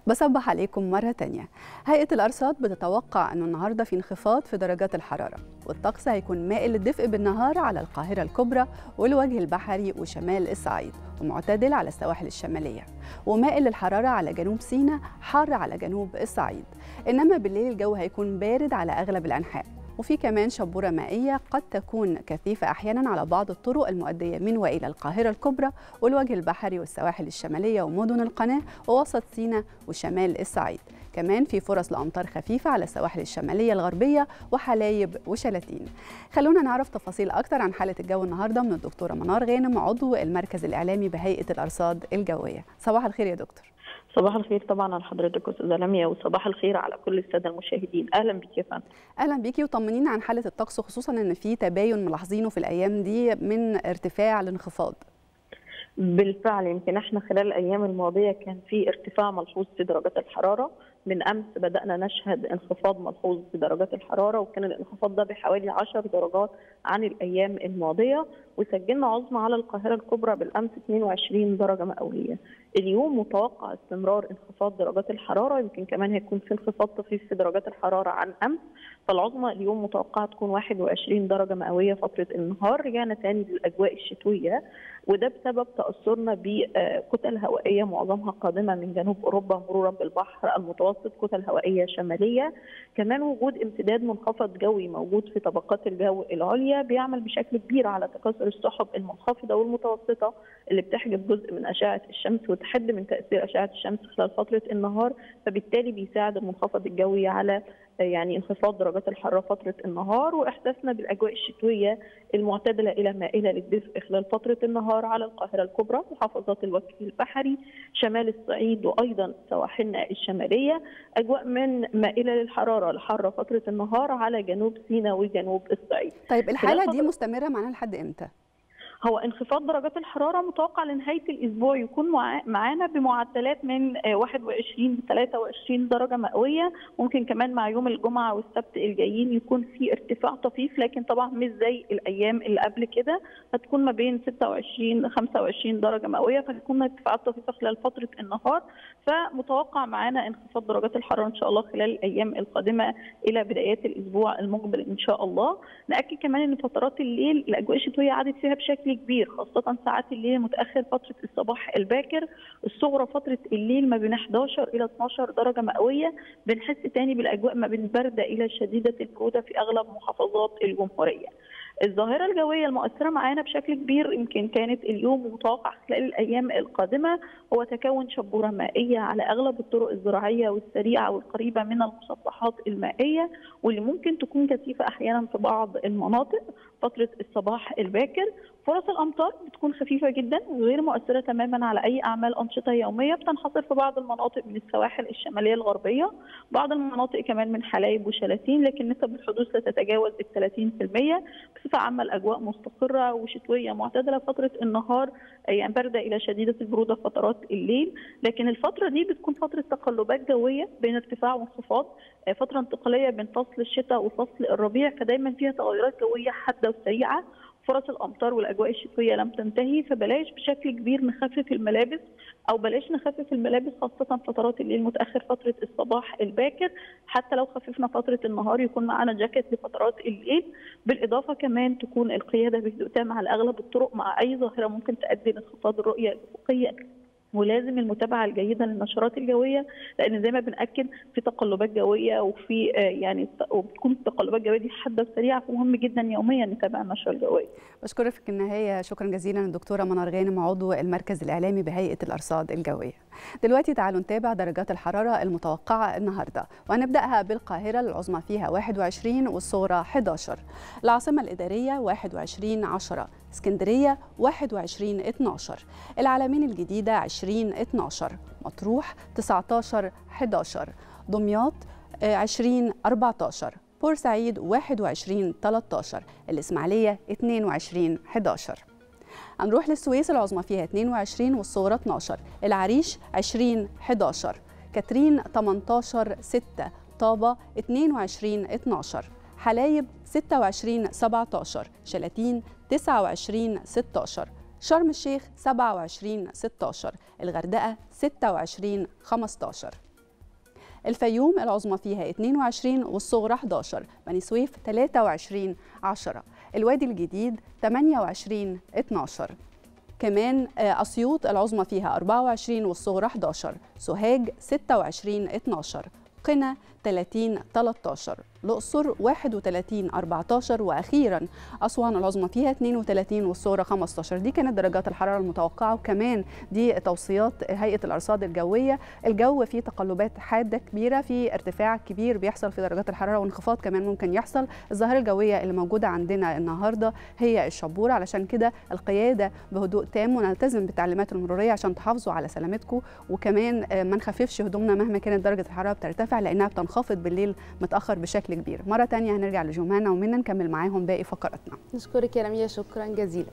بصبح عليكم مرة تانية هيئة الأرصاد بتتوقع أنه النهاردة في انخفاض في درجات الحرارة والطقس هيكون مائل للدفء بالنهار على القاهرة الكبرى والوجه البحري وشمال الصعيد ومعتدل على السواحل الشمالية ومائل للحرارة على جنوب سيناء حار على جنوب الصعيد إنما بالليل الجو هيكون بارد على أغلب الأنحاء وفي كمان شبورة مائية قد تكون كثيفة أحيانا على بعض الطرق المؤدية من وإلى القاهرة الكبرى والوجه البحري والسواحل الشمالية ومدن القناة ووسط سيناء وشمال الصعيد كمان في فرص لأمطار خفيفة على السواحل الشمالية الغربية وحلايب وشلاتين خلونا نعرف تفاصيل أكتر عن حالة الجو النهاردة من الدكتورة منار غانم عضو المركز الإعلامي بهيئة الأرصاد الجوية صباح الخير يا دكتور صباح الخير طبعا على حضرتك استاذه لميا وصباح الخير على كل الساده المشاهدين اهلا بك يا فندم اهلا بيكي وطمنينا عن حاله الطقس خصوصا ان في تباين ملاحظينه في الايام دي من ارتفاع لانخفاض بالفعل يمكن احنا خلال الايام الماضيه كان في ارتفاع ملحوظ في درجات الحراره من امس بدانا نشهد انخفاض ملحوظ في درجات الحراره وكان الانخفاض ده بحوالي 10 درجات عن الايام الماضيه وسجلنا عظمى على القاهره الكبرى بالامس 22 درجه مئويه. اليوم متوقع استمرار انخفاض درجات الحراره يمكن كمان هيكون في انخفاض طفيف في درجات الحراره عن امس فالعظمى اليوم متوقعه تكون 21 درجه مئويه فتره النهار رجعنا تاني للاجواء الشتويه وده بسبب تاثرنا بكتل هوائيه معظمها قادمه من جنوب اوروبا مرورا بالبحر المتوسط كتل هوائيه شماليه كمان وجود امتداد منخفض جوي موجود في طبقات الجو العليا بيعمل بشكل كبير على تكاثر السحب المنخفضه والمتوسطه اللي بتحجب جزء من اشعه الشمس وتحد من تاثير اشعه الشمس خلال فتره النهار فبالتالي بيساعد المنخفض الجوي على يعني انخفاض درجات الحراره فتره النهار واحساسنا بالاجواء الشتويه المعتدله الى مائله للدفء خلال فتره النهار على القاهره الكبرى محافظات الوجه البحري شمال الصعيد وايضا سواحلنا الشماليه اجواء من مائله للحراره لحاره فتره النهار على جنوب سيناء وجنوب الصعيد طيب الحاله دي مستمره معانا لحد امتى هو انخفاض درجات الحراره متوقع لنهايه الاسبوع يكون معانا بمعدلات من 21 ل 23 درجه مئويه ممكن كمان مع يوم الجمعه والسبت الجايين يكون في ارتفاع طفيف لكن طبعا مش زي الايام اللي قبل كده هتكون ما بين 26 ل 25 درجه مئويه فهتكون ارتفاعات طفيفه خلال فتره النهار فمتوقع معانا انخفاض درجات الحراره ان شاء الله خلال الايام القادمه الى بدايات الاسبوع المقبل ان شاء الله ناكد كمان ان فترات الليل الاجواء الشتويه عادت فيها بشكل كبير خاصة ساعات الليل متأخر فترة الصباح الباكر الصغرى فترة الليل ما بين 11 إلى 12 درجة مئوية بنحس تاني بالأجواء ما بين باردة إلى شديدة البرودة في أغلب محافظات الجمهورية. الظاهرة الجوية المؤثرة معانا بشكل كبير يمكن كانت اليوم متوقع خلال الأيام القادمة هو تكون شبورة مائية على أغلب الطرق الزراعية والسريعة والقريبة من المسطحات المائية واللي ممكن تكون كثيفة أحيانا في بعض المناطق فترة الصباح الباكر فرص الامطار بتكون خفيفه جدا وغير مؤثره تماما على اي اعمال انشطه يوميه بتنحصر في بعض المناطق من السواحل الشماليه الغربيه بعض المناطق كمان من حلايب وشلاتين لكن نسب الحدوث لا تتجاوز ال 30% بصفه عامه الاجواء مستقره وشتويه معتدله فتره النهار يعني بارده الى شديده البروده فترات الليل لكن الفتره دي بتكون فتره تقلبات جويه بين ارتفاع وانخفاض فتره انتقاليه بين فصل الشتاء وفصل الربيع فدايما فيها تغيرات جويه حاده وسريعه فرص الامطار والاجواء الشتويه لم تنتهي فبلاش بشكل كبير نخفف الملابس او بلاش نخفف الملابس خاصه فترات الليل متاخر فتره الصباح الباكر حتى لو خففنا فتره النهار يكون معانا جاكيت لفترات الليل بالاضافه كمان تكون القياده بهدوء تام على اغلب الطرق مع اي ظاهره ممكن تؤدي لانخفاض الرؤيه الافقيه ولازم المتابعه الجيده للنشرات الجويه لان زي ما بناكد في تقلبات جويه وفي يعني وبتكون التقلبات الجويه دي حاده وسريعه فمهم جدا يوميا نتابع النشره الجويه. بشكرك في النهايه شكرا جزيلا الدكتوره منار غانم عضو المركز الاعلامي بهيئه الارصاد الجويه. دلوقتي تعالوا نتابع درجات الحراره المتوقعه النهارده وهنبداها بالقاهره العظمى فيها 21 والصغرى 11 العاصمه الاداريه 21 10 اسكندريه 21 12 العلمين الجديده 20 12 مطروح 19 11 دمياط 20 14 بورسعيد 21 13 الإسماعيلية 22 11 هنروح للسويس العظمى فيها 22 والصغرى 12 العريش 20 11 كاترين 18 6 طابة 22 12 حلايب 26 17 شلاتين 29 16 شرم الشيخ 27 16 الغردقة 26 15 الفيوم العظمى فيها 22 والصغرى 11 بني سويف 23 10 الوادي الجديد 28 12 كمان أسيوط العظمى فيها 24 والصغرى 11 سوهاج 26 12 قنا 30 13 الأقصر 31 14 وأخيرا أسوان العظمى فيها 32 والصغرى 15 دي كانت درجات الحرارة المتوقعة وكمان دي توصيات هيئة الأرصاد الجوية الجو فيه تقلبات حادة كبيرة في ارتفاع كبير بيحصل في درجات الحرارة وانخفاض كمان ممكن يحصل الظاهرة الجوية اللي موجودة عندنا النهاردة هي الشبورة علشان كده القيادة بهدوء تام ونلتزم بالتعليمات المرورية عشان تحافظوا على سلامتكم وكمان ما نخففش هدومنا مهما كانت درجة الحرارة بترتفع لأنها بتنخفض بالليل متأخر بشكل كبير مرة تانية هنرجع لجمانة ومنا نكمل معاهم باقي فقراتنا نشكرك يا رمية شكرا جزيلا